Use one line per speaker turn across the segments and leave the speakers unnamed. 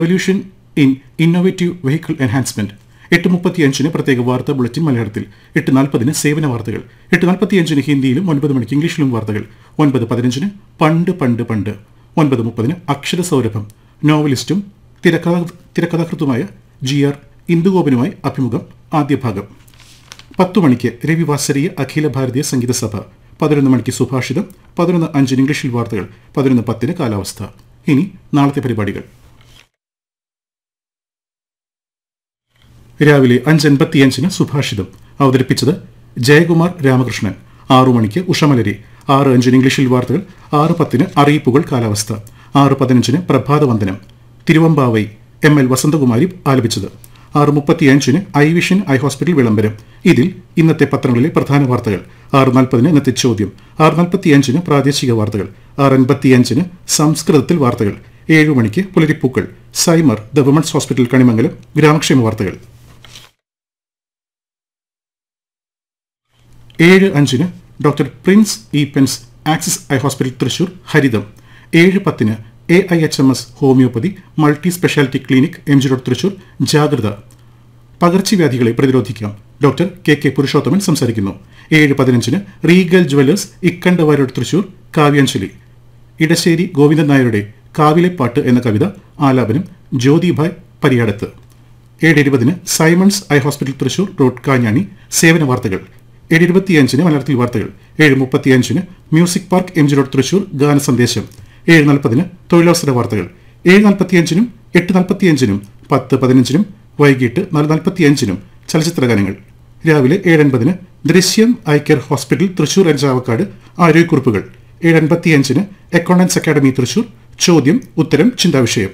revolution in innovative vehicle enhancement എട്ട് മുപ്പത്തിയഞ്ചിന് പ്രത്യേക വാർത്താ ബുള്ളറ്റിൻ മലയാളത്തിൽ എട്ട് നാൽപ്പതിന് സേവന വാർത്തകൾ എട്ട് നാൽപ്പത്തിയഞ്ചിന് ഹിന്ദിയിലും ഒൻപത് മണിക്ക് ഇംഗ്ലീഷിലും വാർത്തകൾ ഒൻപത് പതിനഞ്ചിന് പണ്ട് പണ്ട് പണ്ട് ഒൻപത് മുപ്പതിന് അക്ഷരസൗരഭം നോവലിസ്റ്റും തിരക്കഥാ തിരക്കഥാകൃത്തുമായ ജി ആർ ഇന്ദുഗോപനുമായി അഭിമുഖം ആദ്യ ഭാഗം പത്തു മണിക്ക് രവിവാസരീയ അഖില ഭാരതീയ സംഗീത സഭ പതിനൊന്ന് മണിക്ക് സുഭാഷിതം പതിനൊന്ന് അഞ്ചിന് ഇംഗ്ലീഷിൽ വാർത്തകൾ പതിനൊന്ന് പത്തിന് കാലാവസ്ഥ ഇനി നാളത്തെ പരിപാടികൾ രാവിലെ അഞ്ച് അൻപത്തിയഞ്ചിന് സുഭാഷിതം അവതരിപ്പിച്ചത് ജയകുമാർ രാമകൃഷ്ണൻ ആറു മണിക്ക് ഉഷമലരി ആറ് അഞ്ചിന് ഇംഗ്ലീഷിൽ വാർത്തകൾ ആറ് പത്തിന് അറിയിപ്പുകൾ കാലാവസ്ഥ ആറ് പതിനഞ്ചിന് പ്രഭാതവന്ദനം തിരുവമ്പാവൈ എം എൽ വസന്തകുമാരി ആലപിച്ചത് ആറ് മുപ്പത്തിയഞ്ചിന് ഐ വിഷൻ ഐ ഹോസ്പിറ്റൽ വിളംബരം ഇതിൽ ഇന്നത്തെ പത്രങ്ങളിലെ പ്രധാന വാർത്തകൾ ആറ് നാൽപ്പതിന് ഇന്നത്തെ ചോദ്യം ആറ് നാൽപ്പത്തിയഞ്ചിന് പ്രാദേശിക വാർത്തകൾ ആറ് അൻപത്തിയഞ്ചിന് സംസ്കൃതത്തിൽ വാർത്തകൾ ഏഴു മണിക്ക് പുലരിപ്പൂക്കൾ Symar the women's hospital Kanimangalam ഗ്രാമക്ഷേമ വാർത്തകൾ ഏഴ് അഞ്ചിന് doctor prince E pens axis eye hospital Thrissur ഹരിതം ഏഴ് പത്തിന് A I H M S homoeopathy multi speciality clinic M G road Thrissur ജാഗ്രത പകർച്ചവ്യാധികളെ പ്രതിരോധിക്കാം ഡോക്ടർ കെ കെ പുരുഷോത്തമൻ സംസാരിക്കുന്നു ഏഴ് പതിനഞ്ചിന് റീഗൽ ജുവലേഴ്സ് ഇക്കണ്ടവാരോട് തൃശൂർ കാവ്യാഞ്ജലി ഇടശ്ശേരി ഗോവിന്ദൻ നായരുടെ കാവിലെ പാട്ട് എന്ന കവിത ആലാപനം ജ്യോതിഭായ് പരിയാടത്ത് ഏഴ് ഇരുപതിന് Simons eye hospital Thrissur road Kanjani സേവന വാർത്തകൾ ഏഴ് ഇരുപത്തിയഞ്ചിന് മലയാളത്തിൽ വാർത്തകൾ ഏഴ് മുപ്പത്തിയഞ്ചിന് music park M G road Thrissur ഗാന സന്ദേശം ഏഴ് നാൽപ്പതിന് തൊഴിലവസര വാർത്തകൾ ഏഴ് നാൽപ്പത്തിയഞ്ചിനും എട്ട് നാൽപ്പത്തിയഞ്ചിനും പത്ത് പതിനഞ്ചിനും വൈകിട്ട് നാല് നാൽപ്പത്തിയഞ്ചിനും ചലച്ചിത്ര ഗാനങ്ങൾ രാവിലെ ഏഴ് അൻപതിന് ദൃശ്യം ഐ കെയർ ഹോസ്പിറ്റൽ തൃശൂർ അഞ്ചാവക്കാട് ആരോഗ്യക്കുറിപ്പുകൾ ഏഴ് അൻപത്തിയഞ്ചിന് അക്കൗണ്ടൻസ് അക്കാദമി തൃശൂർ ചോദ്യം ഉത്തരം ചിന്താവിഷയം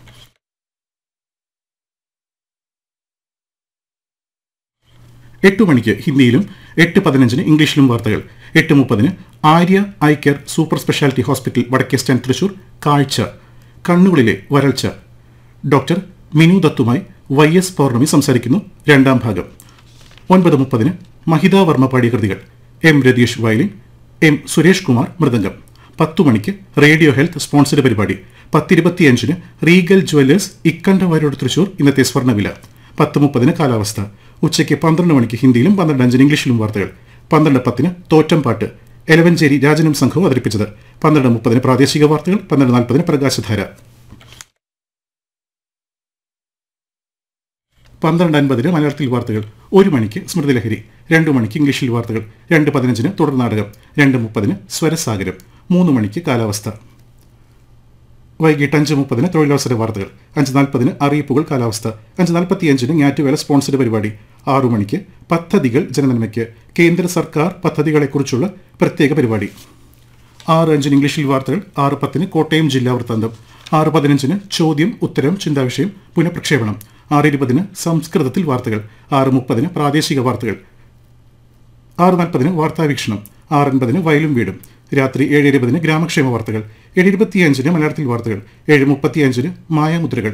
എട്ട് മണിക്ക് ഹിന്ദിയിലും എട്ട് പതിനഞ്ചിന് ഇംഗ്ലീഷിലും വാർത്തകൾ എട്ട് മുപ്പതിന് Arya eye care super speciality hospital വടക്കേ സ്റ്റാൻഡ് തൃശൂർ കാഴ്ച കണ്ണുകളിലെ വരൾച്ച ഡോക്ടർ മിനു ദത്തുമായി വൈ എസ് പൗർണമി സംസാരിക്കുന്നു രണ്ടാം ഭാഗം ഒൻപത് മുപ്പതിന് മഹിത വർമ്മ പാടിയ കൃതികൾ M Ratheesh violin M Suresh Kumar mridangam പത്തു മണിക്ക് റേഡിയോ ഹെൽത്ത് സ്പോൺസർഡ് പരിപാടി പത്തിരുപത്തിയഞ്ചിന് റീഗൽ ജുവല്ലേഴ്സ് ഇക്കണ്ടവാരോട് തൃശൂർ ഇന്നത്തെ സ്വർണ്ണവില പത്ത് മുപ്പതിന് കാലാവസ്ഥ ഉച്ചയ്ക്ക് പന്ത്രണ്ട് മണിക്ക് ഹിന്ദിയിലും പന്ത്രണ്ട് അഞ്ചിന് ഇംഗ്ലീഷിലും വാർത്തകൾ പന്ത്രണ്ട് പത്തിന് തോറ്റം പാട്ട് എലവഞ്ചേരി രാജനും സംഘവും അവതരിപ്പിച്ചത് പന്ത്രണ്ട് മുപ്പതിന് പ്രാദേശിക വാർത്തകൾ പന്ത്രണ്ട് നാൽപ്പതിന് പ്രകാശധാര പന്ത്രണ്ട് അൻപതിന് മലയാളത്തിൽ വാർത്തകൾ ഒരു മണിക്ക് സ്മൃതിലഹരി രണ്ട് മണിക്ക് ഇംഗ്ലീഷിൽ വാർത്തകൾ രണ്ട് പതിനഞ്ചിന് തുടർ നാടകം രണ്ട് മുപ്പതിന് സ്വരസാഗരം മൂന്ന് മണിക്ക് കാലാവസ്ഥ വൈകിട്ട് അഞ്ച് മുപ്പതിന് തൊഴിലവസര വാർത്തകൾ അഞ്ച് നാൽപ്പതിന് അറിയിപ്പുകൾ കാലാവസ്ഥ അഞ്ച് നാൽപ്പത്തിയഞ്ചിന് ഞാറ്റുവേല സ്പോൺസർഡ് പരിപാടി ആറു മണിക്ക് പദ്ധതികൾ ജനനന്മയ്ക്ക് കേന്ദ്ര സർക്കാർ പദ്ധതികളെക്കുറിച്ചുള്ള പ്രത്യേക പരിപാടി ആറ് അഞ്ചിന് ഇംഗ്ലീഷിൽ വാർത്തകൾ ആറ് പത്തിന് കോട്ടയം ജില്ലാ വൃത്താന്തം ആറ് പതിനഞ്ചിന് ചോദ്യം ഉത്തരം ചിന്താവിഷയം പുനഃപ്രക്ഷേപണം ആറ് ഇരുപതിന് സംസ്കൃതത്തിൽ വാർത്തകൾ ആറ് മുപ്പതിന് പ്രാദേശിക വാർത്തകൾ ആറ് നാൽപ്പതിന് വാർത്താവീക്ഷണം ആറ് അൻപതിന് വയലും വീടും രാത്രി ഏഴ് ഇരുപതിന് ഗ്രാമക്ഷേമ വാർത്തകൾ ഏഴ് ഇരുപത്തിയഞ്ചിന് മലയാളത്തിൽ വാർത്തകൾ ഏഴ് മുപ്പത്തിയഞ്ചിന് മായാമുദ്രകൾ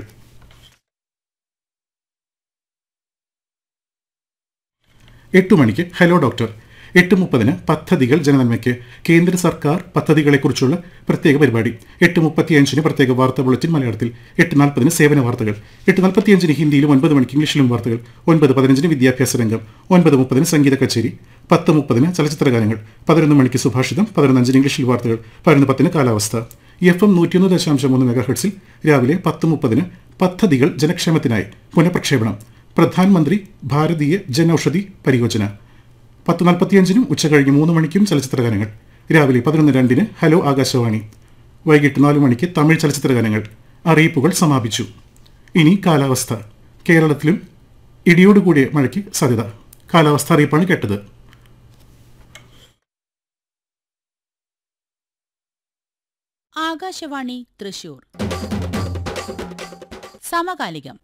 എട്ട് മണിക്ക് ഹലോ ഡോക്ടർ എട്ട് മുപ്പതിന് പദ്ധതികൾ ജനനന്മയ്ക്ക് കേന്ദ്ര സർക്കാർ പദ്ധതികളെക്കുറിച്ചുള്ള പ്രത്യേക പരിപാടി എട്ട് മുപ്പത്തിയഞ്ചിന് പ്രത്യേക വാർത്താ ബുള്ളറ്റിൻ മലയാളത്തിൽ എട്ട് നാൽപ്പതിന് സേവന വാർത്തകൾ എട്ട് നാൽപ്പത്തിയഞ്ചിന് ഹിന്ദിയിലും ഒൻപത് മണിക്ക് ഇംഗ്ലീഷിലും വാർത്തകൾ ഒൻപത് പതിനഞ്ചിന് വിദ്യാഭ്യാസ രംഗം ഒൻപത് മുപ്പതിന് സംഗീത കച്ചേരി പത്ത് മുപ്പതിന് ചലച്ചിത്ര ഗാനങ്ങൾ പതിനൊന്ന് മണിക്ക് സുഭാഷിതം പതിനൊന്നഞ്ചിന് ഇംഗ്ലീഷിൽ വാർത്തകൾ പതിനൊന്ന് പത്തിന് കാലാവസ്ഥ എഫ് എം നൂറ്റിയൊന്ന് ദശാംശം മൂന്ന് മെഗാ ഹെർട്സിൽ രാവിലെ പത്ത് മുപ്പതിന് പദ്ധതികൾ ജനക്ഷേമത്തിനായി പുനഃപ്രക്ഷേപണം പ്രധാനമന്ത്രി ഭാരതീയ ജനൌഷധി പരിയോജന പത്ത് നാൽപ്പത്തിയഞ്ചിനും ഉച്ചകഴിഞ്ഞ് മൂന്ന് മണിക്കും ചലച്ചിത്ര ഗാനങ്ങൾ രാവിലെ പതിനൊന്ന് രണ്ടിന് ഹലോ ആകാശവാണി വൈകിട്ട് നാല് മണിക്ക് തമിഴ് ചലച്ചിത്ര ഗാനങ്ങൾ അറിയിപ്പുകൾ സമാപിച്ചു ഇനി കാലാവസ്ഥ കേരളത്തിലും ഇടിയോടുകൂടിയ മഴയ്ക്ക് സാധ്യത കാലാവസ്ഥ അറിയിപ്പാണ് കേട്ടത്
ആകാശവാണി തൃശൂർ സമകാലികം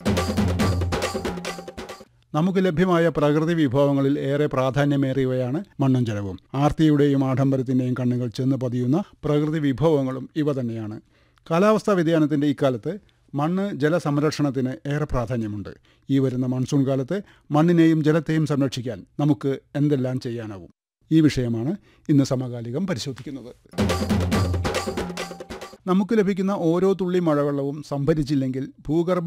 നമുക്ക് ലഭ്യമായ പ്രകൃതി വിഭവങ്ങളിൽ ഏറെ പ്രാധാന്യമേറിയവയാണ് മണ്ണും ജലവും ആർത്തിയുടെയും ആഡംബരത്തിൻ്റെയും കണ്ണുകൾ ചെന്ന് പതിയുന്ന പ്രകൃതി വിഭവങ്ങളും ഇവ തന്നെയാണ് കാലാവസ്ഥാ വ്യതിയാനത്തിൻ്റെ ഇക്കാലത്ത് മണ്ണ് ജലസംരക്ഷണത്തിന് ഏറെ പ്രാധാന്യമുണ്ട് ഈ വരുന്ന മൺസൂൺ കാലത്ത് മണ്ണിനെയും ജലത്തെയും സംരക്ഷിക്കാൻ നമുക്ക് എന്തെല്ലാം ചെയ്യാനാവും ഈ വിഷയമാണ് ഇന്ന് സമകാലികം പരിശോധിക്കുന്നത് നമുക്ക് ലഭിക്കുന്ന ഓരോ തുള്ളി മഴവെള്ളവും സംഭരിച്ചില്ലെങ്കിൽ ഭൂഗർഭ